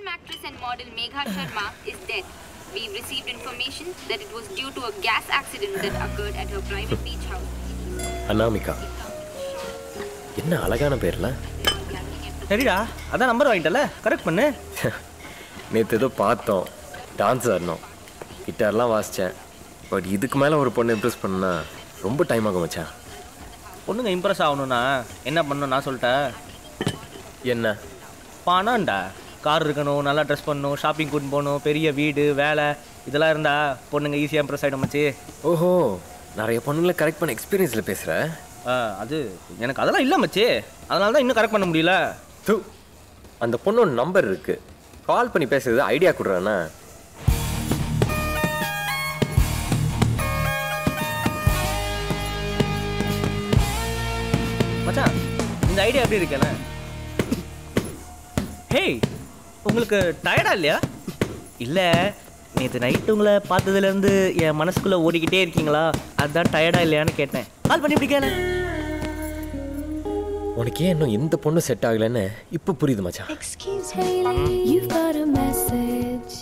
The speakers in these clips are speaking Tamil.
film actress and model Megha Sharma is dead. We've received information that it was due to a gas accident that occurred at her private beach house. Anamika என்ன அழகான பேர்ல சரிடா அதான் நம்பர் வாங்கிட்டல கரெக்ட் பண்ணு நேற்று ஏதோ பார்த்தோம் டான்ஸ் ஆடினோம் கிட்டார்லாம் வாசித்தேன் பட் இதுக்கு மேலே ஒரு பொண்ணு இம்ப்ரெஸ் பண்ணா ரொம்ப டைம் ஆகும் மச்சான் பொண்ணுங்க இம்ப்ரெஸ் ஆகணும்னா என்ன பண்ணணும் நான் சொல்லிட்டேன் என்ன பணம்டா கார் இருக்கணும் நல்லா ட்ரெஸ் பண்ணணும் ஷாப்பிங் கூட்டின்னு போகணும் பெரிய வீடு வேலை இதெல்லாம் இருந்தா பொண்ணுங்க ஈஸியாக இம்ப்ரெஸ் ஆகிடும் மச்சி ஓஹோ நிறைய பொண்ணுங்களை கரெக்ட் பண்ண எக்ஸ்பீரியன்ஸில் பேசுகிற ஆ, அது எனக்கு அதெல்லாம் இல்லை மச்சி அதனால தான் இன்னும் கரெக்ட் பண்ண முடியல தூ அந்த பொண்ணோட நம்பர் இருக்கு கால் பண்ணி பேசுறது ஐடியா கொடுறானா மச்சான் இந்த ஐடியா எப்படி இருக்கேண்ணே ஹேய் உங்களுக்கு டயர்டா இல்லையா இல்லை நேற்று நைட்டு உங்களை பார்த்ததுலேருந்து என் மனசுக்குள்ளே ஓடிக்கிட்டே இருக்கீங்களா அதுதான் டயர்டா இல்லையான்னு கேட்டேன் கால் பண்ணி இப்படி கேளு உனக்கு ஏன் இன்னும் எந்த பொண்ணு செட் ஆகலைன்னு இப்போ புரியுது மச்சான் Excuse me, you've got a message.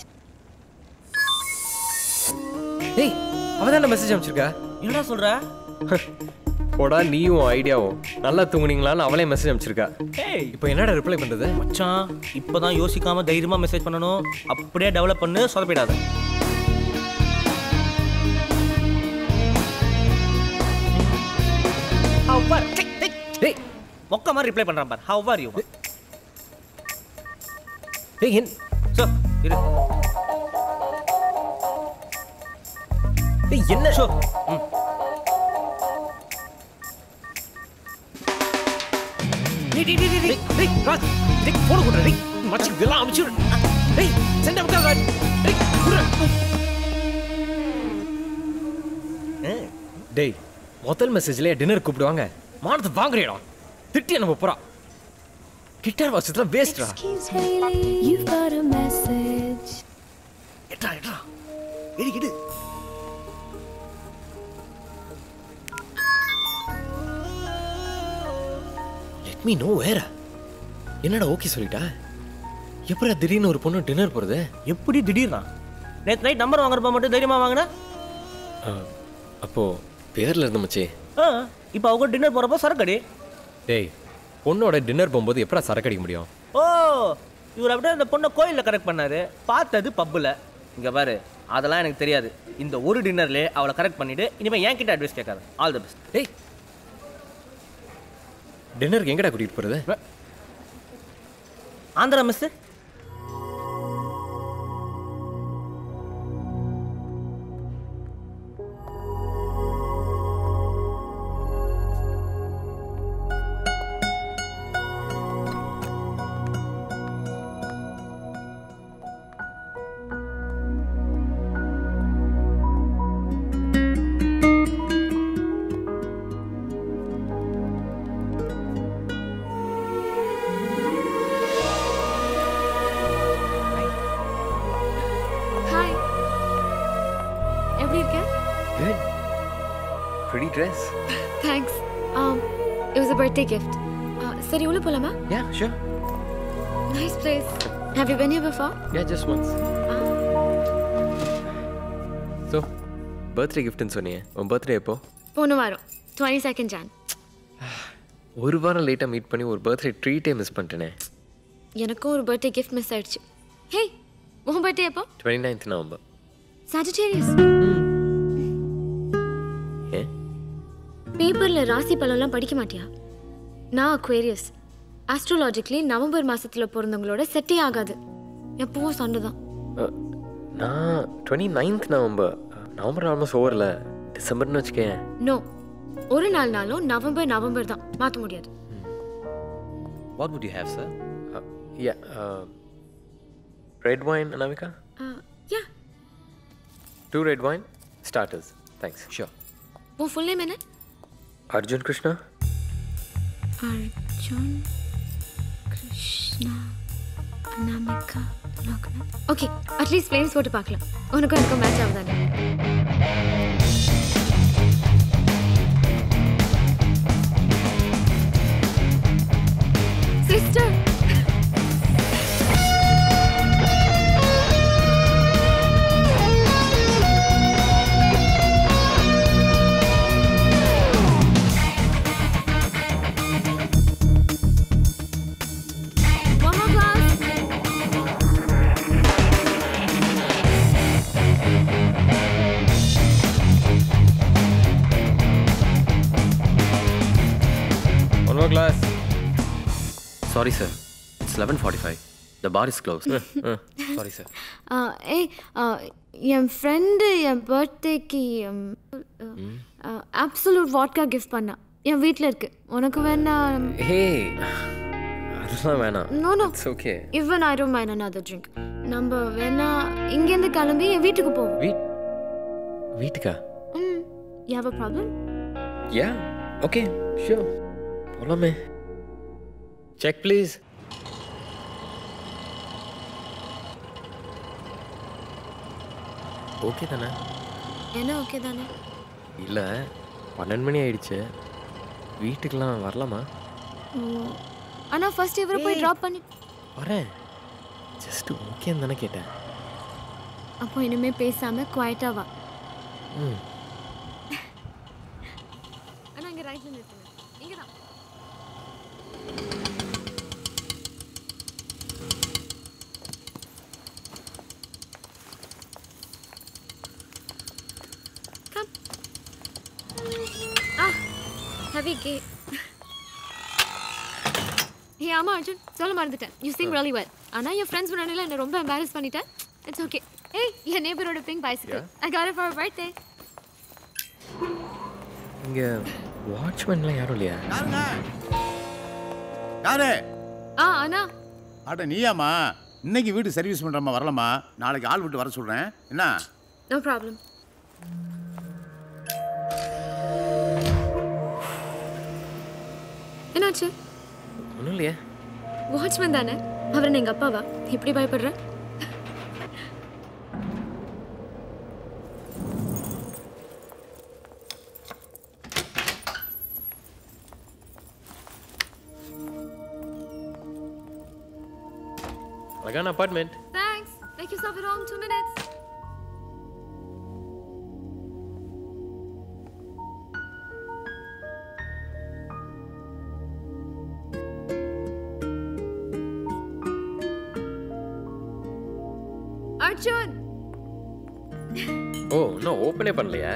ஏய் அவன் தான் மெசேஜ் அனுப்பிச்சிருக்கா என்னடா சொல்ற போடா நீயும் ஐடியாவும் நல்லா தூங்குனீங்களான்னு அவளே மெசேஜ் அனுப்பிச்சிருக்கா ஏய் இப்போ என்னடா ரிப்ளை பண்ணுறது மச்சான் இப்போதான் யோசிக்காம தைரியமா மெசேஜ் பண்ணணும் அப்படியே டெவலப் பண்ணு சொதப்பிடாத How are- டேய், டேய், டேய் மொக்க மாதிரி ரிப்ளை பண்றான் பார் ஹவ் ஆர் யூ டேய் என் சோ இரு டேய் என்ன ஷோ ம் டேய் டேய் டேய் டேய் டேய் ராஜ் டேய் போன கொடுற டேய் மச்சி இதெல்லாம் அமுச்சு விடு. டேய் சென்ட் அவுட் ராஜ் டேய் குடுற டேய் முதல் மெசேஜ்ல டின்னர் கூப்பிடுவாங்க மானத்தை வாங்குறியடா திட்டி நம்ம போறா கிட்டார் வாசத்துல வேஸ்ட்ரா Excuse me, you've got a message. எட்ரா எட்ரா இடு இடு லெட் மீ நோ வேற என்னடா ஓகே சொல்லிட்டா எப்படா திடீர்னு ஒரு பொண்ணு டின்னர் போறது எப்படி திடீர்னா நேற்று நைட் நம்பர் வாங்குறப்ப மட்டும் தைரியமா வாங்கினா அப்போ பேர்ல இருந்த மச்சி ஆ இப்போ அவங்க டின்னர் போறப்போ சரக்கடி டேய் பொண்ணோட டின்னர் போகும்போது எப்படா சரக்கு அடிக்க முடியும் ஓ இவர் அப்படியே அந்த பொண்ணை கோயிலில் கரெக்ட் பண்ணாரு பார்த்தது பப்பில் இங்கே பாரு அதெல்லாம் எனக்கு தெரியாது இந்த ஒரு டின்னர்லேயே அவளை கரெக்ட் பண்ணிட்டு இனிமேல் என் கிட்ட அட்வைஸ் கேட்காது ஆல் தி பெஸ்ட் டேய் டின்னருக்கு எங்கடா கூட்டிட்டு போறது ஆந்திரா மிஸ் Hi. எப்படி இருக்க? Good. Pretty dress. Thanks. Um, it was a birthday gift. Uh, சரி உள்ள போலாமா? Yeah, sure. Nice place. Have you been here before? Yeah, just once. Uh, So, birthday கிஃப்ட்னு சொன்னியே உன் பர்த்டே எப்போ போன வாரம் 22nd Jan. ஒரு வாரம் லேட்டாக மீட் பண்ணி ஒரு பர்த்டே ட்ரீட்டே மிஸ் பண்ணிட்டேனே எனக்கும் ஒரு பர்த்டே கிஃப்ட் மிஸ் ஆயிடுச்சு ஹே உன் பர்த்டே எப்போ டுவெண்ட்டி நைன்த் நவம்பர் சாஜிடேரியஸ் ஏன் பேப்பரில் ராசி பலன்லாம் படிக்க மாட்டியா நான் அக்வேரியஸ் ஆஸ்ட்ரோலாஜிக்கலி நவம்பர் மாசத்துல பிறந்தவங்களோட செட்டே ஆகாது எப்பவும் சண்டை தான் அஹ், நான் twenty ninth November November almost ஓவரில் டிசம்பர்னு வச்சுக்கேன் நோ ஒரு நாள் நாளும் நவம்பர் நவம்பர் தான் மாற்ற முடியாது what would you have sir yeah red wine Anamika yeah two red wine starters thanks sure உன் ஃபுல் நேம் என்ன Arjun Krishna Arjun Krishna Anamika Loganath okay at least flames போட்டு பார்க்கலாம் உனக்கும் எனக்கும் மேட்ச் ஆகுதானே sister sorry sir it's eleven forty five the bar is close sorry sir ஏய் என் ஃப்ரெண்டு என் பர்த்டேக்கு அப்சல்யூட் வாட்கா கிஃப்ட் பண்ணா என் வீட்டில் இருக்கு உனக்கு வேணா ஹே அதெல்லாம் வேணாம் நோ நோ இட்ஸ் ஓகே இவன் I don't mind another drink நம்ம வேணா இங்கேருந்து கிளம்பி என் வீட்டுக்கு போவோம் வீட் வீட்டுக்கா hmm you have a problem yeah okay sure போலாமே செக் ப்ளீஸ் ஓகே தானே என்ன ஓகே தானே இல்லை பன்னெண்டு மணி ஆயிடுச்சு வீட்டுக்கெலாம் வரலாமா ஆனால் ஃபர்ஸ்ட் இவரை போய் ட்ராப் பண்ணி வரேன் ஜஸ்ட் ஓகேன்னு தானே கேட்டேன் அப்போ இனிமே பேசாம குவாய்ட்டா வா ம் ஆனா இங்க ரைட்ல நிறுத்துங்க இங்க தான் Come. Ah, heavy gay. ஏ ஆமா அர்ஜுன் சொல்ல மறந்துட்டேன் யூ சிங் really well ஆனா என் ஃப்ரெண்ட்ஸ் முன்னாடில என்ன ரொம்ப எம்பாரஸ் பண்ணிட்டேன் இட்ஸ் ஓகே ஏய் என் நேபரோட pink bicycle I got it for birthday இங்கே வாட்ச்மேன்லாம் யாரும் இல்லையா யாருங்க யாரு ஆ அண்ணா அட நீயாம்மா இன்னைக்கு வீடு சர்வீஸ் பண்றமா வரலாமா நாளைக்கு ஆள் விட்டு வர சொல்றேன் என்ன நோ ப்ராப்ளம் என்னாச்சு ஒன்றும் இல்லையா வாட்ச்மேன் தானே அவர் எங்க அப்பாவா இப்படி பயப்படுற அழகான apartment thanks make you serve home 2 minutes Arjun ஓ இன்னும் ஓப்பனே பண்ணலையா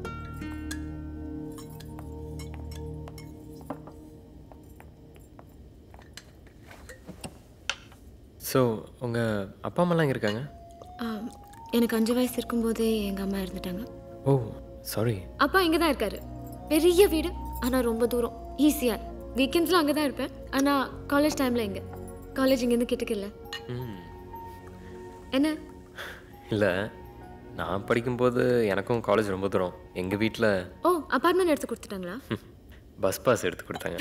ஸோ உங்கள் அப்பா அம்மாலாம் எங்கே இருக்காங்க ஆம், எனக்கு அஞ்சு வயசு இருக்கும்போதே எங்க அம்மா இறந்துட்டாங்க ஓ சாரி அப்பா இங்கே தான் இருக்காரு பெரிய வீடு ஆனால் ரொம்ப தூரம் ஈஸியாக வீக்கெண்ட்ஸில் அங்கே தான் இருப்பேன் ஆனால் காலேஜ் டைமில் இங்கே காலேஜ் இங்கேருந்து கிட்டக்கு இல்லை ம் என்ன இல்லை நான் படிக்கும்போது எனக்கும் காலேஜ் ரொம்ப தூரம் எங்கள் வீட்டில் ஓ அப்பார்ட்மெண்ட் எடுத்து கொடுத்துட்டாங்களா பஸ் பாஸ் எடுத்து கொடுத்தாங்க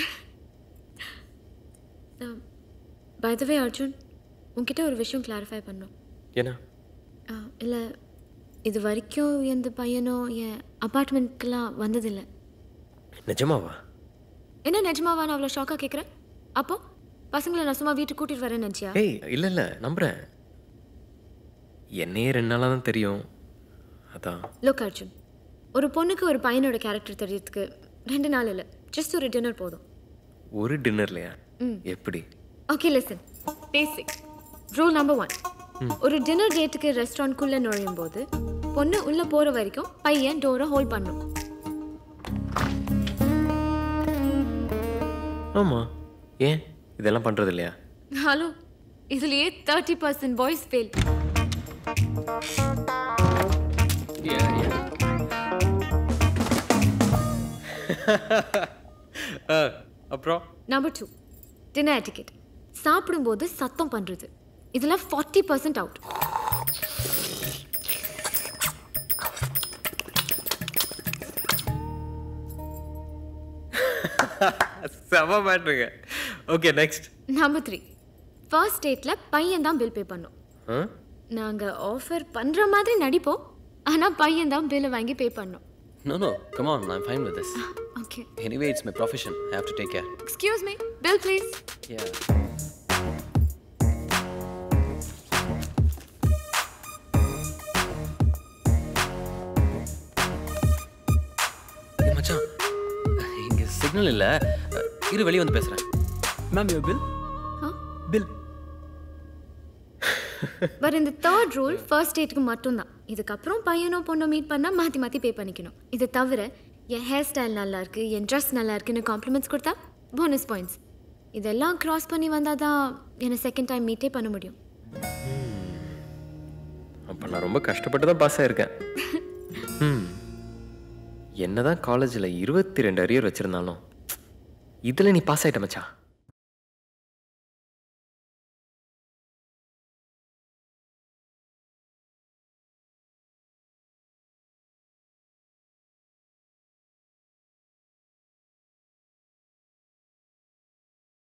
பை த வே அர்ஜுன் உன்கிட்ட ஒரு விஷயம் கிளாரிஃபை பண்ணோம் ஏன்னா இல்லை இது வரைக்கும் எந்த பையனும் என் அப்பார்ட்மெண்ட்க்கெலாம் வந்ததில்லை நிஜமாவா என்ன நிஜமாவான்னு அவ்வளோ ஷாக்காக கேட்குறேன் அப்போ பசங்களை நான் சும்மா வீட்டுக்கு கூட்டிகிட்டு வரேன்னு நினச்சியா ஏய் இல்லை இல்லை நம்புகிறேன் என்னையே ரெண்டு நாளாக தான் தெரியும் அதான் லுக் அர்ஜுன் ஒரு பொண்ணுக்கு ஒரு பையனோட கேரக்டர் தெரியறதுக்கு ரெண்டு நாள் இல்லை ஜஸ்ட் ஒரு டின்னர் போதும் ஒரு டின்னர்லையா எப்படி okay listen basic rule number one ஒரு டின்னர் டேட்டுக்கு ரெஸ்டாரண்ட்குள்ளே நுழையும் போது பொண்ணு உள்ளே போகிற வரைக்கும் பையன் டோரை ஹோல்ட் பண்ணும் ஆமாம் ஏன் இதெல்லாம் பண்ணுறது இல்லையா ஹலோ இதுலயே தேர்ட்டி பர்சன்ட் பாய்ஸ் ஃபெயில் அப்புறம் நம்பர் டூ டின்னர் எட்டிகெட் சாப்பிடும்போது சத்தம் பண்ணுறது இதில் ஃபார்ட்டி பர்சன்ட் அவுட் செம மேட்ருங்க okay next number three first டேட்டில் பையன் தான் பில் பே பண்ணோம் நாங்கள் ஆஃபர் பண்ணுற மாதிரி நடிப்போம் ஆனால் பையன் தான் பில்லை வாங்கி பே பண்ணோம் No, no, come on, I'm fine with this. Okay Anyway, it's my profession. I have to take care. Excuse me bill please Yeah. ஏய் மச்சான் இங்க சிக்னல் இல்ல இரு வெளியே வந்து பேசுறேன் ma'am you fill fill but இந்த தேர்ட் ரூல் ஃபர்ஸ்ட் டேட்டுக்கு மட்டும்தான் இதுக்கப்புறம் பையனோ பொண்ணோ மீட் பண்ணால் மாற்றி மாற்றி பே பண்ணிக்கணும் இது தவிர என் ஹேர் ஸ்டைல் நல்லா இருக்கு என் ட்ரெஸ் நல்லா இருக்குன்னு காம்ப்ளிமெண்ட்ஸ் கொடுத்தா போனஸ் பாயிண்ட்ஸ் இதெல்லாம் கிராஸ் பண்ணி வந்தால் தான் என்னை செகண்ட் டைம் மீட்டே பண்ண முடியும் அப்போ நான் ரொம்ப கஷ்டப்பட்டு தான் பாஸ் ஆயிருக்கேன் ம் என்னதான் காலேஜில் இருபத்தி ரெண்டு அரியர் வச்சுருந்தாலும் இதில் நீ பாஸ் ஆயிட்ட மச்சான்